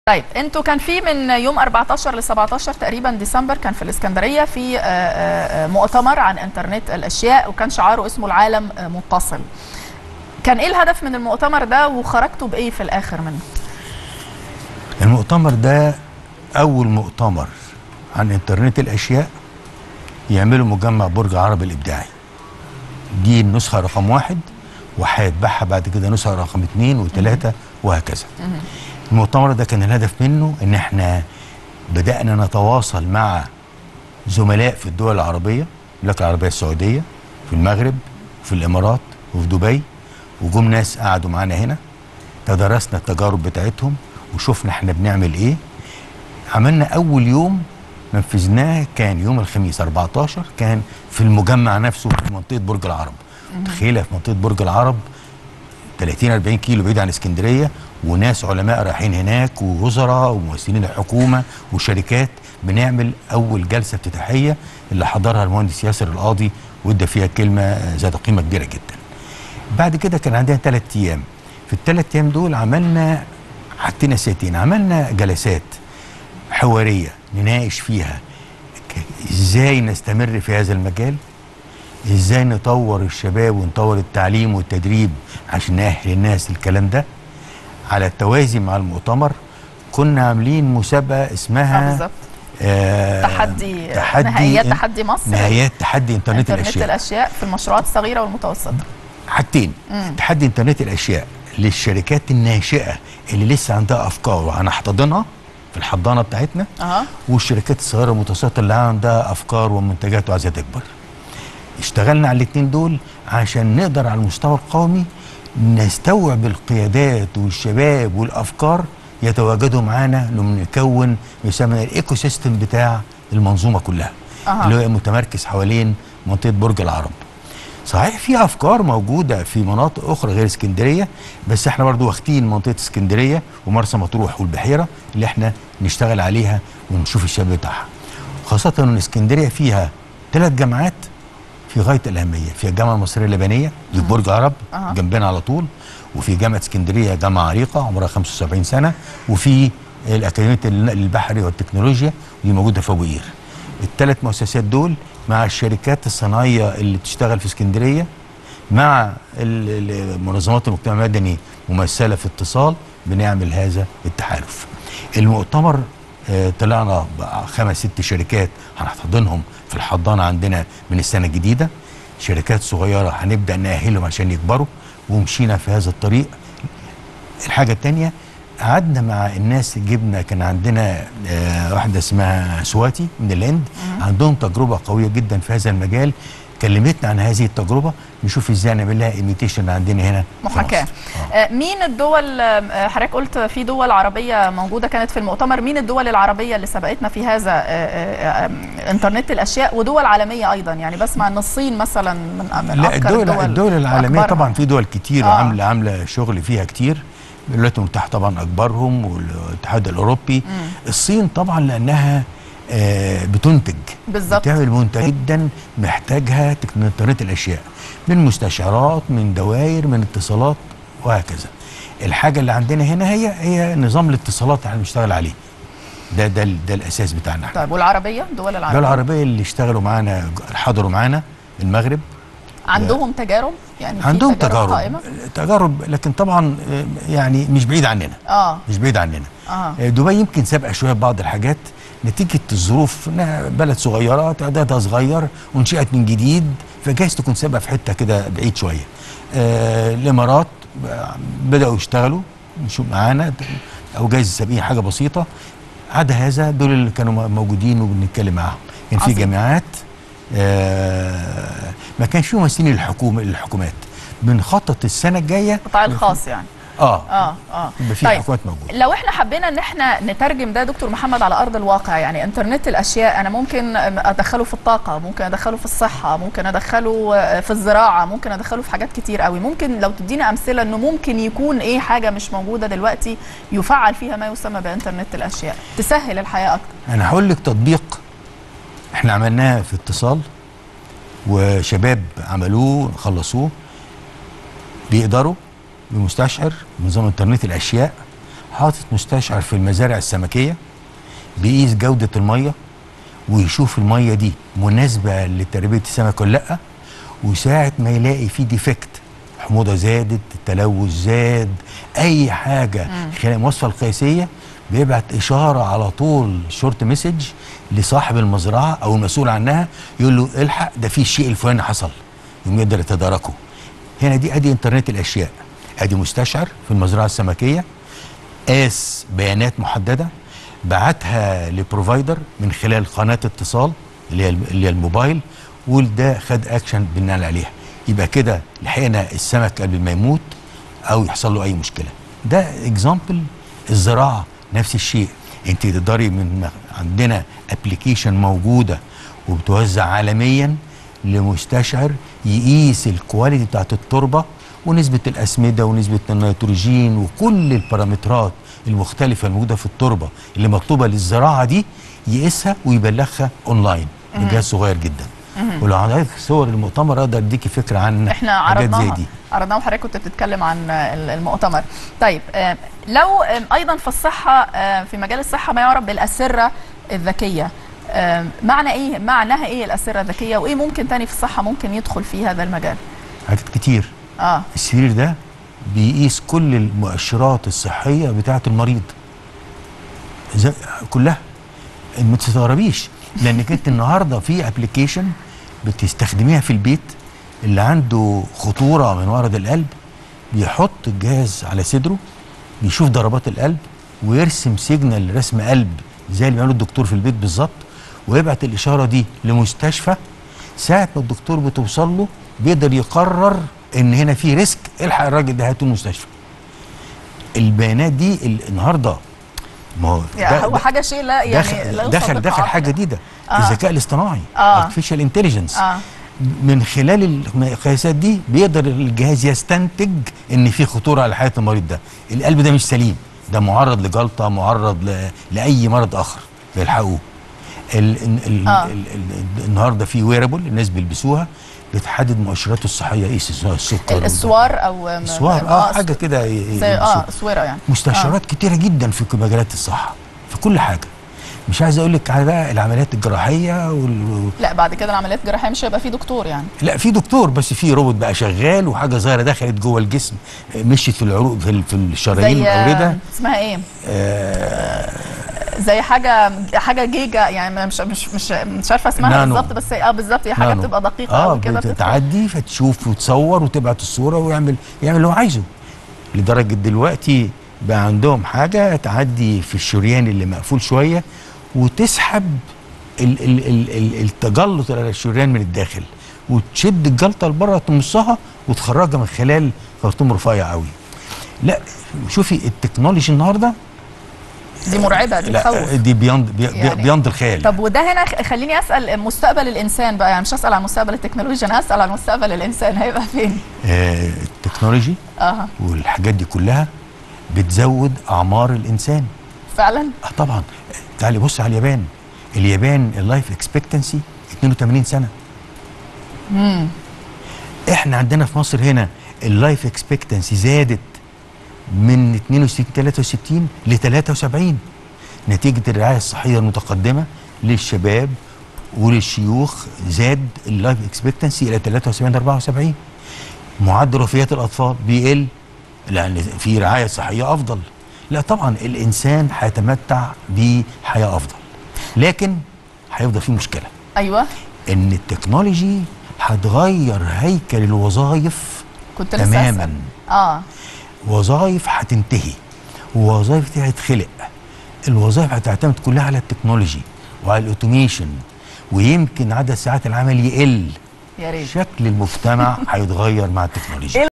طيب انتوا كان في من يوم 14 ل 17 تقريبا ديسمبر كان في الاسكندريه في آه، آه، آه، مؤتمر عن انترنت الاشياء وكان شعاره اسمه العالم آه، متصل. كان ايه الهدف من المؤتمر ده وخرجتوا بايه في الاخر منه؟ المؤتمر ده أول مؤتمر عن إنترنت الأشياء يعمله مجمع برج عرب الإبداعي دي النسخة رقم واحد وهيتبعها بعد كده نسخة رقم اتنين وتلاتة وهكذا المؤتمر ده كان الهدف منه إن احنا بدأنا نتواصل مع زملاء في الدول العربية المملكة العربية السعودية في المغرب في الإمارات وفي دبي وجم ناس قعدوا معانا هنا تدرسنا التجارب بتاعتهم وشفنا احنا بنعمل ايه عملنا اول يوم نفذناه كان يوم الخميس 14 كان في المجمع نفسه في منطقه برج العرب تخيلها في منطقه برج العرب 30 40 كيلو بعيد عن اسكندريه وناس علماء رايحين هناك ووزراء وممثلين الحكومه وشركات بنعمل اول جلسه افتتاحيه اللي حضرها المهندس ياسر القاضي وادى فيها كلمه ذات قيمه كبيره جدا. بعد كده كان عندنا ثلاث ايام في الثلاث ايام دول عملنا حاجتين اساسيتين عملنا جلسات حواريه نناقش فيها ك- ازاي نستمر في هذا المجال ازاي نطور الشباب ونطور التعليم والتدريب عشان نأهل الناس الكلام ده على التوازي مع المؤتمر كنا عاملين مسابقه اه اسمها بالظبط آه تحدي تحدي نهائيات تحدي مصر نهايات تحدي انترنت, انترنت الاشياء الاشياء في المشروعات الصغيره والمتوسطه. حاجتين مم. تحدي انترنت الاشياء للشركات الناشئه اللي لسه عندها افكار وهنحتضنها في الحضانه بتاعتنا اها والشركات الصغيره والمتوسطه اللي عندها افكار ومنتجات وعايزه تكبر. اشتغلنا على الاثنين دول عشان نقدر على المستوى القومي نستوعب القيادات والشباب والافكار يتواجدوا معانا نكون يسمى الايكو سيستم بتاع المنظومه كلها أها. اللي هو متمركز حوالين منطقه برج العرب. صحيح في افكار موجوده في مناطق اخرى غير اسكندريه بس احنا برضو واخدين منطقه اسكندريه ومرسى مطروح والبحيره اللي احنا نشتغل عليها ونشوف الشباب بتاعها خاصه ان اسكندريه فيها ثلاث جامعات في غايه الاهميه في الجامعه المصريه اللبنانيه دي في برج عرب أها. جنبنا على طول وفي جامعه اسكندريه جامعه عريقه عمرها 75 سنه وفي الاكاديميه النقل البحري والتكنولوجيا اللي موجوده في ابو قير الثلاث مؤسسات دول مع الشركات الصناعيه اللي بتشتغل في اسكندريه مع ال- ال- منظمات المجتمع المدني ممثله في اتصال بنعمل هذا التحالف المؤتمر آه، طلعنا بقى خمس ست شركات هنحتضنهم في الحضانه عندنا من السنه الجديده شركات صغيره هنبدا نأهلهم عشان يكبروا ومشينا في هذا الطريق الحاجة التانية قعدنا مع الناس جبنا كان عندنا آه، واحدة اسمها سواتي من الهند عندهم تجربة قوية جدا في هذا المجال كلمتنا عن هذه التجربة نشوف ازاي نعمل لها ايميتيشن عندنا هنا في محاكاه. مصر. آه. آه، مين الدول آه، حضرتك قلت في دول عربيه موجوده كانت في المؤتمر، مين الدول العربيه اللي سبقتنا في هذا آه، آه، آه، انترنت الاشياء ودول عالميه ايضا يعني بسمع ان الصين مثلا من من لا أبكر الدول الدول الدول العالمية وأكبرها. طبعا في دول كتير آه. عاملة عاملة شغل فيها كتير الولايات المتحدة طبعا أكبرهم والاتحاد الأوروبي الصين طبعا لأنها آه، بتنتج بالظبط. بتعمل منتج جدا محتاجها تك- انترنت الاشياء من مستشعرات من دوائر من اتصالات وهكذا الحاجه اللي عندنا هنا هي هي نظام الاتصالات اللي احنا بنشتغل عليه ده ده ال- ده الاساس بتاعنا احنا طيب والعربيه دول العربيه الدول العربيه اللي اشتغلوا معانا حضروا معانا المغرب عندهم تجارب يعني في عندهم تجارب قائمه تجارب لكن طبعا آه، يعني مش بعيد عننا اه مش بعيد عننا اه آه، دبي يمكن سابقه شويه ببعض الحاجات نتيجه الظروف انها بلد صغيره تعدادها صغير وانشئت من جديد فجايز تكون سابقه في حته كده بعيد شويه. آه الامارات آه، بداوا يشتغلوا نشوف معانا او جايز سابقين حاجه بسيطه عدا هذا دول اللي كانوا م- موجودين وبنتكلم معاهم كان في عظيم. جامعات آه ما كانش في ممثلين للحكومه للحكومات بنخطط السنه الجايه القطاع الخاص يعني اه اه اه يبقى في طيب حكومات موجوده لو احنا حبينا ان احنا نترجم ده دكتور محمد على ارض الواقع يعني انترنت الاشياء انا ممكن ادخله في الطاقه ممكن ادخله في الصحه ممكن ادخله في الزراعه ممكن ادخله في حاجات كتير قوي ممكن لو تدينا امثله انه ممكن يكون ايه حاجه مش موجوده دلوقتي يفعل فيها ما يسمى بانترنت الاشياء تسهل الحياه اكتر انا هقول لك تطبيق احنا عملناه في اتصال وشباب عملوه خلصوه بيقدروا بمستشعر نظام انترنت الاشياء حاطط مستشعر في المزارع السمكيه بيقيس جوده الميه ويشوف الميه دي مناسبه لتربيه السمك ولا لا وساعه ما يلاقي في ديفكت حموضه زادت التلوث زاد اي حاجه خلال المواصفه القياسيه بيبعت اشاره على طول شورت مسج لصاحب المزرعه او المسؤول عنها يقول له الحق ده في الشيء الفلاني حصل يقوم يقدر يتداركه هنا دي ادي انترنت الاشياء ادي مستشعر في المزرعه السمكيه قاس بيانات محدده بعتها لبروفايدر من خلال قناه اتصال اللي هي اللي هي الموبايل وده خد اكشن بناء عليها يبقى كده لحقنا السمك قبل ما يموت او يحصل له اي مشكله ده اكزامبل الزراعه نفس الشيء انت تقدري من عندنا ابلكيشن موجوده وبتوزع عالميا لمستشعر يقيس الكواليتي بتاعت التربه ونسبه الاسمده ونسبه النيتروجين وكل البارامترات المختلفه الموجوده في التربه اللي مطلوبه للزراعه دي يقيسها ويبلغها اونلاين بجهاز صغير جدا ولو عندك صور المؤتمر اقدر اديكي فكره عن احنا حاجات زي عرضناها دي عرضناها وحضرتك كنت بتتكلم عن ال- المؤتمر طيب آم، لو آم، ايضا في الصحه آم، في مجال الصحه ما يعرف بالاسره الذكيه آم، معنى ايه معناها ايه الاسره الذكيه وايه ممكن تاني في الصحه ممكن يدخل في هذا المجال حاجات كتير اه السرير ده بيقيس كل المؤشرات الصحيه بتاعه المريض زي كلها ما تستغربيش لانك انت النهارده في ابلكيشن بتستخدميها في البيت اللي عنده خطوره من مرض القلب بيحط الجهاز على صدره بيشوف ضربات القلب ويرسم سيجنال رسم قلب زي اللي بيعمله الدكتور في البيت بالظبط ويبعت الاشاره دي لمستشفى ساعه ما الدكتور بتوصل له بيقدر يقرر ان هنا في ريسك الحق الراجل ده هاته المستشفى البيانات دي ال- النهارده ما هو يعني ده- هو ده- حاجه شيء لا يعني لا دخل يصدق دخل دخل عقل. حاجه جديده آه. الذكاء الاصطناعي آه. artificial intelligence اه من خلال المقايسات دي بيقدر الجهاز يستنتج ان في خطوره على حياه المريض ده القلب ده مش سليم ده معرض لجلطه معرض ل... لاي مرض اخر بيلحقوه ال... ال... ال... آه. ال... ال... النهارده في ويرابل الناس بيلبسوها بتحدد مؤشراته الصحيه ايه السكر الاسوار او م- السوار م- اه حاجه كده ي- ي- زي اه يلبسوها. اسوره يعني مستشعرات كتيره جدا في مجالات الصحه في كل حاجه مش عايز اقول لك على بقى العمليات الجراحيه وال... لا بعد كده العمليات الجراحيه مش هيبقى فيه دكتور يعني لا في دكتور بس في روبوت بقى شغال وحاجه صغيره دخلت جوه الجسم مشيت في العروق في, ال- في الشرايين زي الاورده اسمها ايه آه زي حاجه حاجه جيجا يعني مش مش مش مش عارفه اسمها نانو. بالظبط بس اه بالظبط هي حاجه نانو. بتبقى دقيقه اه قوي كده بتدخل. بتعدي فتشوف وتصور وتبعت الصوره ويعمل يعمل اللي هو عايزه لدرجه دلوقتي بقى عندهم حاجه تعدي في الشريان اللي مقفول شويه وتسحب ال ال ال ال التجلط على الشريان من الداخل وتشد الجلطه لبره تمصها وتخرجها من خلال خرطوم رفيع قوي لا شوفي التكنولوجي النهارده دي مرعبه دي لا تخوف دي بياند بي يعني- بياند الخيال طب وده هنا خ- خليني اسال مستقبل الانسان بقى يعني مش هسال عن مستقبل التكنولوجيا انا هسال عن مستقبل الانسان هيبقى فين آه التكنولوجي اه والحاجات دي كلها بتزود اعمار الانسان فعلا اه طبعا تعالي بص على اليابان اليابان اللايف اكسبكتنسي 82 سنه امم احنا عندنا في مصر هنا اللايف اكسبكتنسي زادت من 62 63 ل 73 نتيجه الرعايه الصحيه المتقدمه للشباب وللشيوخ زاد اللايف اكسبكتنسي الى 73 74 معدل وفيات الاطفال بيقل لان في رعايه صحيه افضل لا طبعا الانسان هيتمتع بحياه افضل لكن هيفضل فيه مشكله ايوه ان التكنولوجي هتغير هيكل الوظائف كنت لسه تماما أسأل. اه وظائف هتنتهي ووظائف دي هتخلق الوظائف هتعتمد كلها على التكنولوجي وعلى الاوتوميشن ويمكن عدد ساعات العمل يقل يا ريت شكل المجتمع هيتغير مع التكنولوجيا